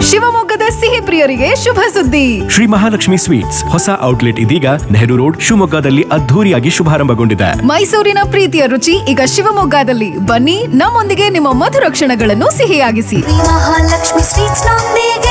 ಶಿವಮೊಗ್ಗದ ಸಿಹಿ ಪ್ರಿಯರಿಗೆ ಶುಭ ಸುದ್ದಿ ಶ್ರೀ ಮಹಾಲಕ್ಷ್ಮಿ ಸ್ವೀಟ್ಸ್ ಹೊಸ ಔಟ್ಲೆಟ್ ಇದೀಗ ನೆಹರು ರೋಡ್ ಶಿವಮೊಗ್ಗದಲ್ಲಿ ಅದ್ಧೂರಿಯಾಗಿ ಶುಭಾರಂಭಗೊಂಡಿದೆ ಮೈಸೂರಿನ ಪ್ರೀತಿಯ ರುಚಿ ಈಗ ಶಿವಮೊಗ್ಗದಲ್ಲಿ ಬನ್ನಿ ನಮ್ಮೊಂದಿಗೆ ನಿಮ್ಮ ಮಧುರ ಕ್ಷಣಗಳನ್ನು ಸಿಹಿಯಾಗಿಸಿ ಮಹಾಲಕ್ಷ್ಮಿ ಸ್ವೀಟ್ಸ್ ನೊಂದಿಗೆ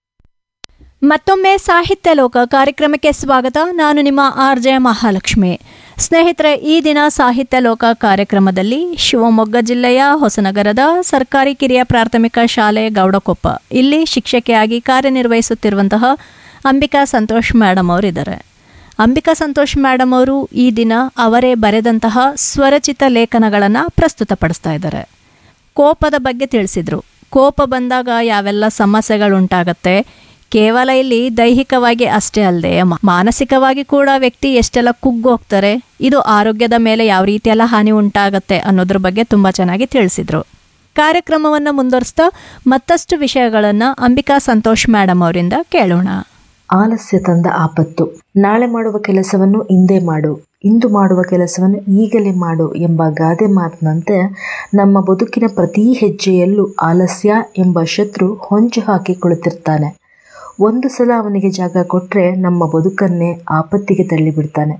ಮತ್ತೊಮ್ಮೆ ಸಾಹಿತ್ಯ ಲೋಕ ಕಾರ್ಯಕ್ರಮಕ್ಕೆ ಸ್ವಾಗತ ನಾನು ನಿಮ್ಮ ಆರ್ ಜೆ ಮಹಾಲಕ್ಷ್ಮಿ ಸ್ನೇಹಿತರೆ ಈ ದಿನ ಸಾಹಿತ್ಯ ಲೋಕ ಕಾರ್ಯಕ್ರಮದಲ್ಲಿ ಶಿವಮೊಗ್ಗ ಜಿಲ್ಲೆಯ ಹೊಸನಗರದ ಸರ್ಕಾರಿ ಕಿರಿಯ ಪ್ರಾಥಮಿಕ ಶಾಲೆ ಗೌಡಕೊಪ್ಪ ಇಲ್ಲಿ ಶಿಕ್ಷಕಿಯಾಗಿ ಕಾರ್ಯನಿರ್ವಹಿಸುತ್ತಿರುವಂತಹ ಅಂಬಿಕಾ ಸಂತೋಷ್ ಮೇಡಮ್ ಅವರಿದ್ದಾರೆ ಅಂಬಿಕಾ ಸಂತೋಷ್ ಮೇಡಮ್ ಅವರು ಈ ದಿನ ಅವರೇ ಬರೆದಂತಹ ಸ್ವರಚಿತ ಲೇಖನಗಳನ್ನು ಪ್ರಸ್ತುತಪಡಿಸ್ತಾ ಇದ್ದಾರೆ ಕೋಪದ ಬಗ್ಗೆ ತಿಳಿಸಿದ್ರು ಕೋಪ ಬಂದಾಗ ಯಾವೆಲ್ಲ ಸಮಸ್ಯೆಗಳುಂಟಾಗತ್ತೆ ಕೇವಲ ಇಲ್ಲಿ ದೈಹಿಕವಾಗಿ ಅಷ್ಟೇ ಅಲ್ಲದೆ ಮಾನಸಿಕವಾಗಿ ಕೂಡ ವ್ಯಕ್ತಿ ಎಷ್ಟೆಲ್ಲ ಕುಗ್ಗೋಗ್ತಾರೆ ಇದು ಆರೋಗ್ಯದ ಮೇಲೆ ಯಾವ ರೀತಿಯೆಲ್ಲ ಹಾನಿ ಉಂಟಾಗತ್ತೆ ಅನ್ನೋದ್ರ ಬಗ್ಗೆ ತುಂಬ ಚೆನ್ನಾಗಿ ತಿಳಿಸಿದ್ರು ಕಾರ್ಯಕ್ರಮವನ್ನು ಮುಂದುವರಿಸ್ತಾ ಮತ್ತಷ್ಟು ವಿಷಯಗಳನ್ನು ಅಂಬಿಕಾ ಸಂತೋಷ್ ಮೇಡಮ್ ಅವರಿಂದ ಕೇಳೋಣ ಆಲಸ್ಯ ತಂದ ಆಪತ್ತು ನಾಳೆ ಮಾಡುವ ಕೆಲಸವನ್ನು ಇಂದೇ ಮಾಡು ಇಂದು ಮಾಡುವ ಕೆಲಸವನ್ನು ಈಗಲೇ ಮಾಡು ಎಂಬ ಗಾದೆ ಮಾತಿನಂತೆ ನಮ್ಮ ಬದುಕಿನ ಪ್ರತಿ ಹೆಜ್ಜೆಯಲ್ಲೂ ಆಲಸ್ಯ ಎಂಬ ಶತ್ರು ಹೊಂಚು ಹಾಕಿ ಕುಳಿತಿರ್ತಾನೆ ಒಂದು ಸಲ ಅವನಿಗೆ ಜಾಗ ಕೊಟ್ಟರೆ ನಮ್ಮ ಬದುಕನ್ನೇ ಆಪತ್ತಿಗೆ ತಳ್ಳಿಬಿಡ್ತಾನೆ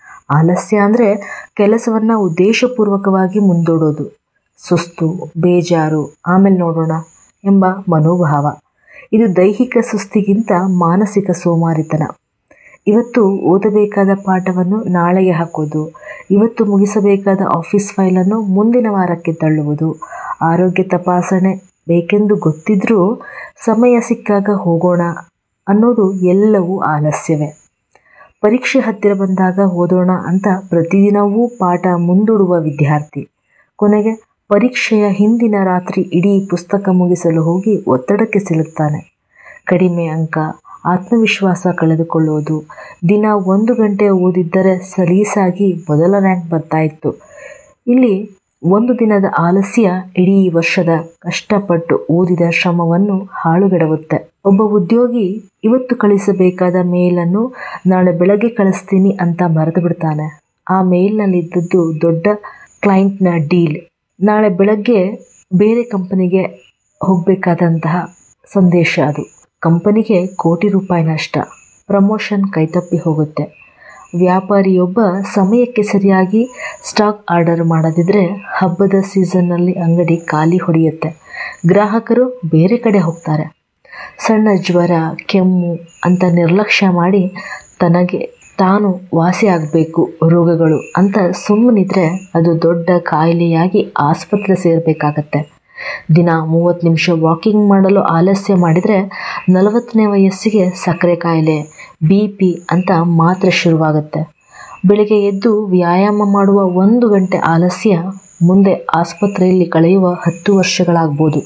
ಆಲಸ್ಯ ಅಂದರೆ ಕೆಲಸವನ್ನು ಉದ್ದೇಶಪೂರ್ವಕವಾಗಿ ಮುಂದೂಡೋದು ಸುಸ್ತು ಬೇಜಾರು ಆಮೇಲೆ ನೋಡೋಣ ಎಂಬ ಮನೋಭಾವ ಇದು ದೈಹಿಕ ಸುಸ್ತಿಗಿಂತ ಮಾನಸಿಕ ಸೋಮಾರಿತನ ಇವತ್ತು ಓದಬೇಕಾದ ಪಾಠವನ್ನು ನಾಳೆಗೆ ಹಾಕೋದು ಇವತ್ತು ಮುಗಿಸಬೇಕಾದ ಆಫೀಸ್ ಫೈಲನ್ನು ಮುಂದಿನ ವಾರಕ್ಕೆ ತಳ್ಳುವುದು ಆರೋಗ್ಯ ತಪಾಸಣೆ ಬೇಕೆಂದು ಗೊತ್ತಿದ್ರೂ ಸಮಯ ಸಿಕ್ಕಾಗ ಹೋಗೋಣ ಅನ್ನೋದು ಎಲ್ಲವೂ ಆಲಸ್ಯವೇ ಪರೀಕ್ಷೆ ಹತ್ತಿರ ಬಂದಾಗ ಓದೋಣ ಅಂತ ಪ್ರತಿದಿನವೂ ಪಾಠ ಮುಂದೂಡುವ ವಿದ್ಯಾರ್ಥಿ ಕೊನೆಗೆ ಪರೀಕ್ಷೆಯ ಹಿಂದಿನ ರಾತ್ರಿ ಇಡೀ ಪುಸ್ತಕ ಮುಗಿಸಲು ಹೋಗಿ ಒತ್ತಡಕ್ಕೆ ಸಿಲುಕ್ತಾನೆ ಕಡಿಮೆ ಅಂಕ ಆತ್ಮವಿಶ್ವಾಸ ಕಳೆದುಕೊಳ್ಳುವುದು ದಿನ ಒಂದು ಗಂಟೆ ಓದಿದ್ದರೆ ಸಲೀಸಾಗಿ ಮೊದಲ ರ್ಯಾಂಕ್ ಬರ್ತಾ ಇತ್ತು ಇಲ್ಲಿ ಒಂದು ದಿನದ ಆಲಸ್ಯ ಇಡೀ ವರ್ಷದ ಕಷ್ಟಪಟ್ಟು ಓದಿದ ಶ್ರಮವನ್ನು ಹಾಳುಗೆಡವುತ್ತೆ ಒಬ್ಬ ಉದ್ಯೋಗಿ ಇವತ್ತು ಕಳಿಸಬೇಕಾದ ಮೇಲನ್ನು ನಾಳೆ ಬೆಳಗ್ಗೆ ಕಳಿಸ್ತೀನಿ ಅಂತ ಮರೆತು ಬಿಡ್ತಾನೆ ಆ ಮೇಲ್ನಲ್ಲಿದ್ದದ್ದು ದೊಡ್ಡ ಕ್ಲೈಂಟ್ನ ಡೀಲ್ ನಾಳೆ ಬೆಳಗ್ಗೆ ಬೇರೆ ಕಂಪನಿಗೆ ಹೋಗಬೇಕಾದಂತಹ ಸಂದೇಶ ಅದು ಕಂಪನಿಗೆ ಕೋಟಿ ರೂಪಾಯಿ ನಷ್ಟ ಪ್ರಮೋಷನ್ ಕೈತಪ್ಪಿ ಹೋಗುತ್ತೆ ವ್ಯಾಪಾರಿಯೊಬ್ಬ ಸಮಯಕ್ಕೆ ಸರಿಯಾಗಿ ಸ್ಟಾಕ್ ಆರ್ಡರ್ ಮಾಡದಿದ್ದರೆ ಹಬ್ಬದ ಸೀಸನ್ನಲ್ಲಿ ಅಂಗಡಿ ಖಾಲಿ ಹೊಡೆಯುತ್ತೆ ಗ್ರಾಹಕರು ಬೇರೆ ಕಡೆ ಹೋಗ್ತಾರೆ ಸಣ್ಣ ಜ್ವರ ಕೆಮ್ಮು ಅಂತ ನಿರ್ಲಕ್ಷ್ಯ ಮಾಡಿ ತನಗೆ ತಾನು ವಾಸಿ ಆಗಬೇಕು ರೋಗಗಳು ಅಂತ ಸುಮ್ಮನಿದ್ರೆ ಅದು ದೊಡ್ಡ ಕಾಯಿಲೆಯಾಗಿ ಆಸ್ಪತ್ರೆ ಸೇರಬೇಕಾಗತ್ತೆ ದಿನ ಮೂವತ್ತು ನಿಮಿಷ ವಾಕಿಂಗ್ ಮಾಡಲು ಆಲಸ್ಯ ಮಾಡಿದರೆ ನಲವತ್ತನೇ ವಯಸ್ಸಿಗೆ ಸಕ್ಕರೆ ಕಾಯಿಲೆ ಬಿ ಪಿ ಅಂತ ಮಾತ್ರೆ ಶುರುವಾಗುತ್ತೆ ಬೆಳಿಗ್ಗೆ ಎದ್ದು ವ್ಯಾಯಾಮ ಮಾಡುವ ಒಂದು ಗಂಟೆ ಆಲಸ್ಯ ಮುಂದೆ ಆಸ್ಪತ್ರೆಯಲ್ಲಿ ಕಳೆಯುವ ಹತ್ತು ವರ್ಷಗಳಾಗ್ಬೋದು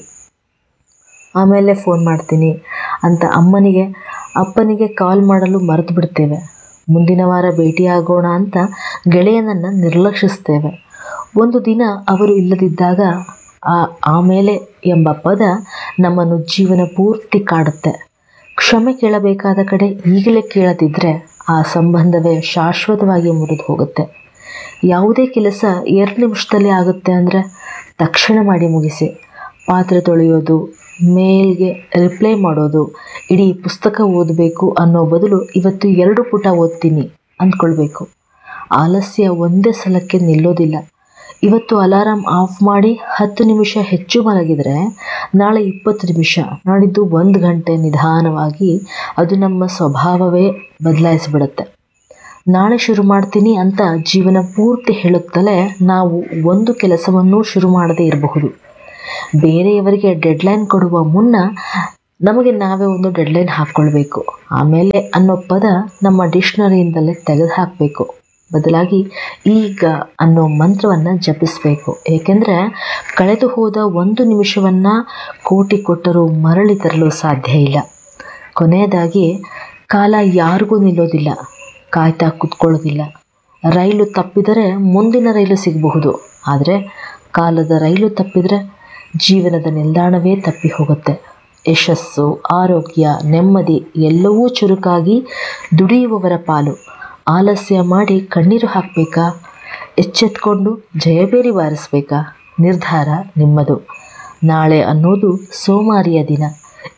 ಆಮೇಲೆ ಫೋನ್ ಮಾಡ್ತೀನಿ ಅಂತ ಅಮ್ಮನಿಗೆ ಅಪ್ಪನಿಗೆ ಕಾಲ್ ಮಾಡಲು ಮರೆತು ಬಿಡ್ತೇವೆ ಮುಂದಿನ ವಾರ ಭೇಟಿಯಾಗೋಣ ಅಂತ ಗೆಳೆಯನನ್ನು ನಿರ್ಲಕ್ಷಿಸ್ತೇವೆ ಒಂದು ದಿನ ಅವರು ಇಲ್ಲದಿದ್ದಾಗ ಆ ಆಮೇಲೆ ಎಂಬ ಪದ ನಮ್ಮನ್ನು ಜೀವನ ಪೂರ್ತಿ ಕಾಡುತ್ತೆ ಕ್ಷಮೆ ಕೇಳಬೇಕಾದ ಕಡೆ ಈಗಲೇ ಕೇಳದಿದ್ದರೆ ಆ ಸಂಬಂಧವೇ ಶಾಶ್ವತವಾಗಿ ಮುರಿದು ಹೋಗುತ್ತೆ ಯಾವುದೇ ಕೆಲಸ ಎರಡು ನಿಮಿಷದಲ್ಲಿ ಆಗುತ್ತೆ ಅಂದರೆ ತಕ್ಷಣ ಮಾಡಿ ಮುಗಿಸಿ ಪಾತ್ರೆ ತೊಳೆಯೋದು ಮೇಲ್ಗೆ ರಿಪ್ಲೈ ಮಾಡೋದು ಇಡೀ ಪುಸ್ತಕ ಓದಬೇಕು ಅನ್ನೋ ಬದಲು ಇವತ್ತು ಎರಡು ಪುಟ ಓದ್ತೀನಿ ಅಂದ್ಕೊಳ್ಬೇಕು ಆಲಸ್ಯ ಒಂದೇ ಸಲಕ್ಕೆ ನಿಲ್ಲೋದಿಲ್ಲ ಇವತ್ತು ಅಲಾರಾಮ್ ಆಫ್ ಮಾಡಿ ಹತ್ತು ನಿಮಿಷ ಹೆಚ್ಚು ಮಲಗಿದರೆ ನಾಳೆ ಇಪ್ಪತ್ತು ನಿಮಿಷ ನಾಡಿದ್ದು ಒಂದು ಗಂಟೆ ನಿಧಾನವಾಗಿ ಅದು ನಮ್ಮ ಸ್ವಭಾವವೇ ಬದಲಾಯಿಸಿಬಿಡುತ್ತೆ ನಾಳೆ ಶುರು ಮಾಡ್ತೀನಿ ಅಂತ ಜೀವನ ಪೂರ್ತಿ ಹೇಳುತ್ತಲೇ ನಾವು ಒಂದು ಕೆಲಸವನ್ನು ಶುರು ಮಾಡದೇ ಇರಬಹುದು ಬೇರೆಯವರಿಗೆ ಡೆಡ್ಲೈನ್ ಕೊಡುವ ಮುನ್ನ ನಮಗೆ ನಾವೇ ಒಂದು ಡೆಡ್ಲೈನ್ ಹಾಕ್ಕೊಳ್ಬೇಕು ಆಮೇಲೆ ಅನ್ನೋ ಪದ ನಮ್ಮ ಡಿಕ್ಷನರಿಯಿಂದಲೇ ತೆಗೆದು ಹಾಕಬೇಕು ಬದಲಾಗಿ ಈಗ ಅನ್ನೋ ಮಂತ್ರವನ್ನು ಜಪಿಸಬೇಕು ಏಕೆಂದರೆ ಕಳೆದು ಹೋದ ಒಂದು ನಿಮಿಷವನ್ನು ಕೋಟಿ ಕೊಟ್ಟರೂ ಮರಳಿ ತರಲು ಸಾಧ್ಯ ಇಲ್ಲ ಕೊನೆಯದಾಗಿ ಕಾಲ ಯಾರಿಗೂ ನಿಲ್ಲೋದಿಲ್ಲ ಕಾಯ್ತಾ ಕೂತ್ಕೊಳ್ಳೋದಿಲ್ಲ ರೈಲು ತಪ್ಪಿದರೆ ಮುಂದಿನ ರೈಲು ಸಿಗಬಹುದು ಆದರೆ ಕಾಲದ ರೈಲು ತಪ್ಪಿದರೆ ಜೀವನದ ನಿಲ್ದಾಣವೇ ತಪ್ಪಿ ಹೋಗುತ್ತೆ ಯಶಸ್ಸು ಆರೋಗ್ಯ ನೆಮ್ಮದಿ ಎಲ್ಲವೂ ಚುರುಕಾಗಿ ದುಡಿಯುವವರ ಪಾಲು ಆಲಸ್ಯ ಮಾಡಿ ಕಣ್ಣೀರು ಹಾಕಬೇಕಾ ಎಚ್ಚೆತ್ಕೊಂಡು ಜಯಬೇರಿ ಬಾರಿಸ್ಬೇಕಾ ನಿರ್ಧಾರ ನಿಮ್ಮದು ನಾಳೆ ಅನ್ನೋದು ಸೋಮಾರಿಯ ದಿನ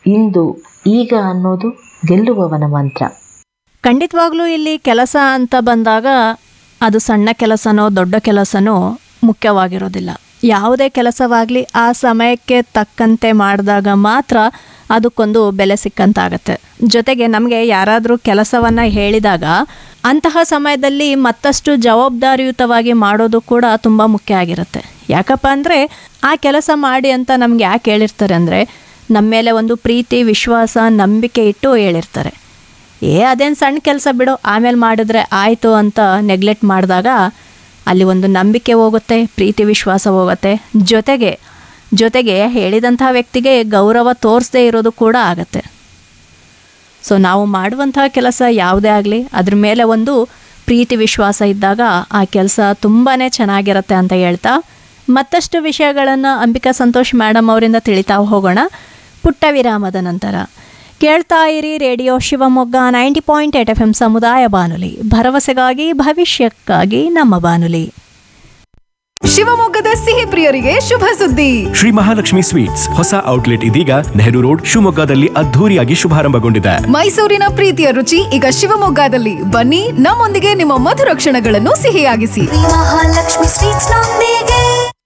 ಇಂದು ಈಗ ಅನ್ನೋದು ಗೆಲ್ಲುವವನ ಮಂತ್ರ ಖಂಡಿತವಾಗ್ಲೂ ಇಲ್ಲಿ ಕೆಲಸ ಅಂತ ಬಂದಾಗ ಅದು ಸಣ್ಣ ಕೆಲಸನೋ ದೊಡ್ಡ ಕೆಲಸನೋ ಮುಖ್ಯವಾಗಿರೋದಿಲ್ಲ ಯಾವುದೇ ಕೆಲಸವಾಗಲಿ ಆ ಸಮಯಕ್ಕೆ ತಕ್ಕಂತೆ ಮಾಡಿದಾಗ ಮಾತ್ರ ಅದಕ್ಕೊಂದು ಬೆಲೆ ಸಿಕ್ಕಂತಾಗತ್ತೆ ಜೊತೆಗೆ ನಮಗೆ ಯಾರಾದರೂ ಕೆಲಸವನ್ನು ಹೇಳಿದಾಗ ಅಂತಹ ಸಮಯದಲ್ಲಿ ಮತ್ತಷ್ಟು ಜವಾಬ್ದಾರಿಯುತವಾಗಿ ಮಾಡೋದು ಕೂಡ ತುಂಬ ಮುಖ್ಯ ಆಗಿರುತ್ತೆ ಯಾಕಪ್ಪ ಅಂದರೆ ಆ ಕೆಲಸ ಮಾಡಿ ಅಂತ ನಮ್ಗೆ ಯಾಕೆ ಹೇಳಿರ್ತಾರೆ ಅಂದರೆ ನಮ್ಮ ಮೇಲೆ ಒಂದು ಪ್ರೀತಿ ವಿಶ್ವಾಸ ನಂಬಿಕೆ ಇಟ್ಟು ಹೇಳಿರ್ತಾರೆ ಏ ಅದೇನು ಸಣ್ಣ ಕೆಲಸ ಬಿಡು ಆಮೇಲೆ ಮಾಡಿದ್ರೆ ಆಯಿತು ಅಂತ ನೆಗ್ಲೆಕ್ಟ್ ಮಾಡಿದಾಗ ಅಲ್ಲಿ ಒಂದು ನಂಬಿಕೆ ಹೋಗುತ್ತೆ ಪ್ರೀತಿ ವಿಶ್ವಾಸ ಹೋಗುತ್ತೆ ಜೊತೆಗೆ ಜೊತೆಗೆ ಹೇಳಿದಂಥ ವ್ಯಕ್ತಿಗೆ ಗೌರವ ತೋರಿಸದೇ ಇರೋದು ಕೂಡ ಆಗತ್ತೆ ಸೊ ನಾವು ಮಾಡುವಂತಹ ಕೆಲಸ ಯಾವುದೇ ಆಗಲಿ ಅದ್ರ ಮೇಲೆ ಒಂದು ಪ್ರೀತಿ ವಿಶ್ವಾಸ ಇದ್ದಾಗ ಆ ಕೆಲಸ ತುಂಬಾ ಚೆನ್ನಾಗಿರುತ್ತೆ ಅಂತ ಹೇಳ್ತಾ ಮತ್ತಷ್ಟು ವಿಷಯಗಳನ್ನು ಅಂಬಿಕಾ ಸಂತೋಷ್ ಮೇಡಮ್ ಅವರಿಂದ ತಿಳಿತಾ ಹೋಗೋಣ ಪುಟ್ಟ ವಿರಾಮದ ನಂತರ ಕೇಳ್ತಾ ಇರಿ radio Shivamogga ninety point eight F M ಸಮುದಾಯ ಬಾನುಲಿ ಭರವಸೆಗಾಗಿ ಭವಿಷ್ಯಕ್ಕಾಗಿ ನಮ್ಮ ಬಾನುಲಿ ಶಿವಮೊಗ್ಗದ ಸಿಹಿ ಪ್ರಿಯರಿಗೆ ಶುಭ ಸುದ್ದಿ ಶ್ರೀ ಮಹಾಲಕ್ಷ್ಮಿ ಸ್ವೀಟ್ಸ್ ಹೊಸ ಔಟ್ಲೆಟ್ ಇದೀಗ ನೆಹರು ರೋಡ್ ಶಿವಮೊಗ್ಗದಲ್ಲಿ ಅದ್ಧೂರಿಯಾಗಿ ಶುಭಾರಂಭಗೊಂಡಿದೆ ಮೈಸೂರಿನ ಪ್ರೀತಿಯ ರುಚಿ ಈಗ ಶಿವಮೊಗ್ಗದಲ್ಲಿ ಬನ್ನಿ ನಮ್ಮೊಂದಿಗೆ ನಿಮ್ಮ ಮಧುರ ಕ್ಷಣಗಳನ್ನು ಸಿಹಿಯಾಗಿಸಿ ಶ್ರೀ ಮಹಾಲಕ್ಷ್ಮಿ ಸ್ವೀಟ್ಸ್ ನೊಂದಿಗೆ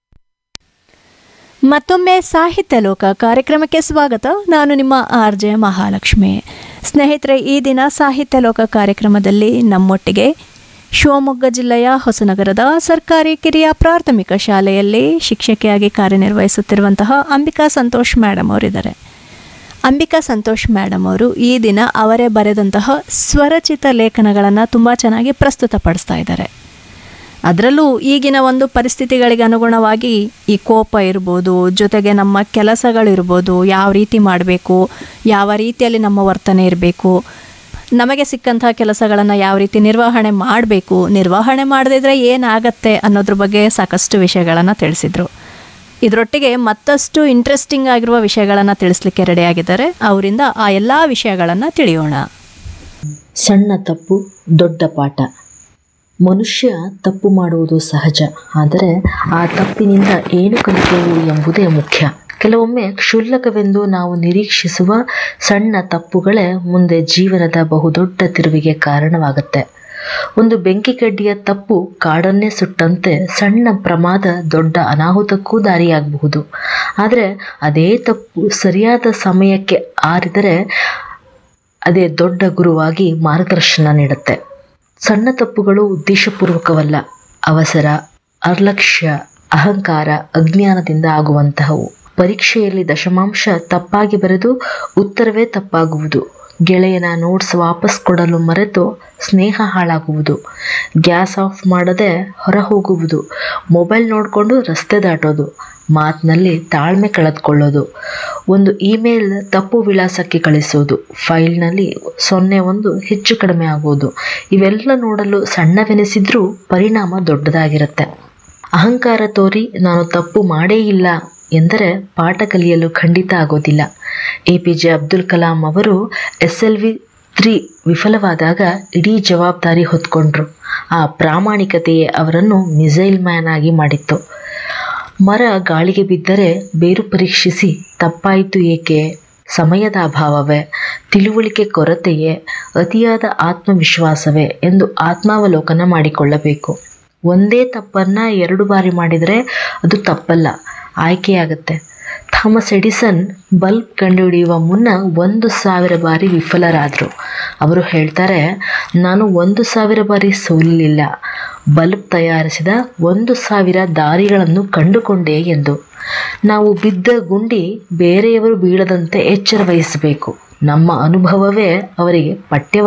ಮತ್ತೊಮ್ಮೆ ಸಾಹಿತ್ಯ ಲೋಕ ಕಾರ್ಯಕ್ರಮಕ್ಕೆ ಸ್ವಾಗತ ನಾನು ನಿಮ್ಮ ಆರ್ ಜೆ ಮಹಾಲಕ್ಷ್ಮಿ ಸ್ನೇಹಿತರೆ ಈ ದಿನ ಸಾಹಿತ್ಯ ಲೋಕ ಕಾರ್ಯಕ್ರಮದಲ್ಲಿ ನಮ್ಮೊಟ್ಟಿಗೆ ಶಿವಮೊಗ್ಗ ಜಿಲ್ಲೆಯ ಹೊಸನಗರದ ಸರ್ಕಾರಿ ಕಿರಿಯ ಪ್ರಾಥಮಿಕ ಶಾಲೆಯಲ್ಲಿ ಶಿಕ್ಷಕಿಯಾಗಿ ಕಾರ್ಯನಿರ್ವಹಿಸುತ್ತಿರುವಂತಹ ಅಂಬಿಕಾ ಸಂತೋಷ್ ಮೇಡಮ್ ಅವರಿದ್ದಾರೆ ಅಂಬಿಕಾ ಸಂತೋಷ್ ಮೇಡಮ್ ಅವರು ಈ ದಿನ ಅವರೇ ಬರೆದಂತಹ ಸ್ವರಚಿತ ಲೇಖನಗಳನ್ನು ತುಂಬ ಚೆನ್ನಾಗಿ ಪ್ರಸ್ತುತಪಡಿಸ್ತಾ ಇದ್ದಾರೆ ಅದರಲ್ಲೂ ಈಗಿನ ಒಂದು ಪರಿಸ್ಥಿತಿಗಳಿಗೆ ಅನುಗುಣವಾಗಿ ಈ ಕೋಪ ಇರ್ಬೋದು ಜೊತೆಗೆ ನಮ್ಮ ಕೆಲಸಗಳಿರ್ಬೋದು ಯಾವ ರೀತಿ ಮಾಡಬೇಕು ಯಾವ ರೀತಿಯಲ್ಲಿ ನಮ್ಮ ವರ್ತನೆ ಇರಬೇಕು ನಮಗೆ ಸಿಕ್ಕಂಥ ಕೆಲಸಗಳನ್ನು ಯಾವ ರೀತಿ ನಿರ್ವಹಣೆ ಮಾಡಬೇಕು ನಿರ್ವಹಣೆ ಮಾಡದಿದ್ರೆ ಏನಾಗತ್ತೆ ಅನ್ನೋದ್ರ ಬಗ್ಗೆ ಸಾಕಷ್ಟು ವಿಷಯಗಳನ್ನು ತಿಳಿಸಿದರು ಇದರೊಟ್ಟಿಗೆ ಮತ್ತಷ್ಟು ಇಂಟ್ರೆಸ್ಟಿಂಗ್ ಆಗಿರುವ ವಿಷಯಗಳನ್ನು ತಿಳಿಸ್ಲಿಕ್ಕೆ ರೆಡಿಯಾಗಿದ್ದಾರೆ ಅವರಿಂದ ಆ ಎಲ್ಲ ವಿಷಯಗಳನ್ನು ತಿಳಿಯೋಣ ಸಣ್ಣ ತಪ್ಪು ದೊಡ್ಡ ಪಾಠ ಮನುಷ್ಯ ತಪ್ಪು ಮಾಡುವುದು ಸಹಜ ಆದರೆ ಆ ತಪ್ಪಿನಿಂದ ಏನು ಕಲಿತೆವು ಎಂಬುದೇ ಮುಖ್ಯ ಕೆಲವೊಮ್ಮೆ ಕ್ಷುಲ್ಲಕವೆಂದು ನಾವು ನಿರೀಕ್ಷಿಸುವ ಸಣ್ಣ ತಪ್ಪುಗಳೇ ಮುಂದೆ ಜೀವನದ ಬಹುದೊಡ್ಡ ತಿರುವಿಗೆ ಕಾರಣವಾಗುತ್ತೆ ಒಂದು ಬೆಂಕಿ ಕಡ್ಡಿಯ ತಪ್ಪು ಕಾಡನ್ನೇ ಸುಟ್ಟಂತೆ ಸಣ್ಣ ಪ್ರಮಾದ ದೊಡ್ಡ ಅನಾಹುತಕ್ಕೂ ದಾರಿಯಾಗಬಹುದು ಆದರೆ ಅದೇ ತಪ್ಪು ಸರಿಯಾದ ಸಮಯಕ್ಕೆ ಆರಿದರೆ ಅದೇ ದೊಡ್ಡ ಗುರುವಾಗಿ ಮಾರ್ಗದರ್ಶನ ನೀಡುತ್ತೆ ಸಣ್ಣ ತಪ್ಪುಗಳು ಉದ್ದೇಶಪೂರ್ವಕವಲ್ಲ ಅವಸರ ಅರ್ಲಕ್ಷ್ಯ ಅಹಂಕಾರ ಅಜ್ಞಾನದಿಂದ ಆಗುವಂತಹವು ಪರೀಕ್ಷೆಯಲ್ಲಿ ದಶಮಾಂಶ ತಪ್ಪಾಗಿ ಬರೆದು ಉತ್ತರವೇ ತಪ್ಪಾಗುವುದು ಗೆಳೆಯನ ನೋಟ್ಸ್ ವಾಪಸ್ ಕೊಡಲು ಮರೆತು ಸ್ನೇಹ ಹಾಳಾಗುವುದು ಗ್ಯಾಸ್ ಆಫ್ ಮಾಡದೆ ಹೊರ ಹೋಗುವುದು ಮೊಬೈಲ್ ನೋಡಿಕೊಂಡು ರಸ್ತೆ ದಾಟೋದು ಮಾತಿನಲ್ಲಿ ತಾಳ್ಮೆ ಕಳೆದುಕೊಳ್ಳೋದು ಒಂದು ಇಮೇಲ್ ತಪ್ಪು ವಿಳಾಸಕ್ಕೆ ಕಳಿಸೋದು ಫೈಲ್ನಲ್ಲಿ ಸೊನ್ನೆ ಒಂದು ಹೆಚ್ಚು ಕಡಿಮೆ ಆಗೋದು ಇವೆಲ್ಲ ನೋಡಲು ಸಣ್ಣವೆನಿಸಿದ್ರೂ ಪರಿಣಾಮ ದೊಡ್ಡದಾಗಿರುತ್ತೆ ಅಹಂಕಾರ ತೋರಿ ನಾನು ತಪ್ಪು ಮಾಡೇ ಇಲ್ಲ ಎಂದರೆ ಪಾಠ ಕಲಿಯಲು ಖಂಡಿತ ಆಗೋದಿಲ್ಲ A P J Abdul Kalam ಅವರು ಎಸ್ ಎಲ್ ವಿ ತ್ರೀ ವಿಫಲವಾದಾಗ ಇಡೀ ಜವಾಬ್ದಾರಿ ಹೊತ್ಕೊಂಡ್ರು ಆ ಪ್ರಾಮಾಣಿಕತೆಯೇ ಅವರನ್ನು ಮಿಸೈಲ್ ಮ್ಯಾನ್ ಆಗಿ ಮಾಡಿತ್ತು ಮರ ಗಾಳಿಗೆ ಬಿದ್ದರೆ ಬೇರು ಪರೀಕ್ಷಿಸಿ ತಪ್ಪಾಯಿತು ಏಕೆ ಸಮಯದ ಅಭಾವವೇ ತಿಳುವಳಿಕೆ ಕೊರತೆಯೇ ಅತಿಯಾದ ಆತ್ಮವಿಶ್ವಾಸವೇ ಎಂದು ಆತ್ಮಾವಲೋಕನ ಮಾಡಿಕೊಳ್ಳಬೇಕು ಒಂದೇ ತಪ್ಪನ್ನ ಎರಡು ಬಾರಿ ಮಾಡಿದರೆ ಅದು ತಪ್ಪಲ್ಲ ಆಯ್ಕೆಯಾಗುತ್ತೆ ಥಾಮಸ್ ಎಡಿಸನ್ ಬಲ್ಬ್ ಕಂಡುಹಿಡಿಯುವ ಮುನ್ನ ಒಂದು ಸಾವಿರ ಬಾರಿ ವಿಫಲರಾದರು ಅವರು ಹೇಳ್ತಾರೆ ನಾನು ಒಂದು ಸಾವಿರ ಬಾರಿ ಸೋಲಿಲ್ಲ ಬಲ್ಬ್ ತಯಾರಿಸಿದ ಒಂದು ಸಾವಿರ ದಾರಿಗಳನ್ನು ಕಂಡುಕೊಂಡೆ ಎಂದು ನಾವು ಬಿದ್ದ ಗುಂಡಿ ಬೇರೆಯವರು ಬೀಳದಂತೆ ಎಚ್ಚರ ವಹಿಸಬೇಕು ನಮ್ಮ ಅನುಭವವೇ ಅವರಿಗೆ ಪಠ್ಯವಾಗಿ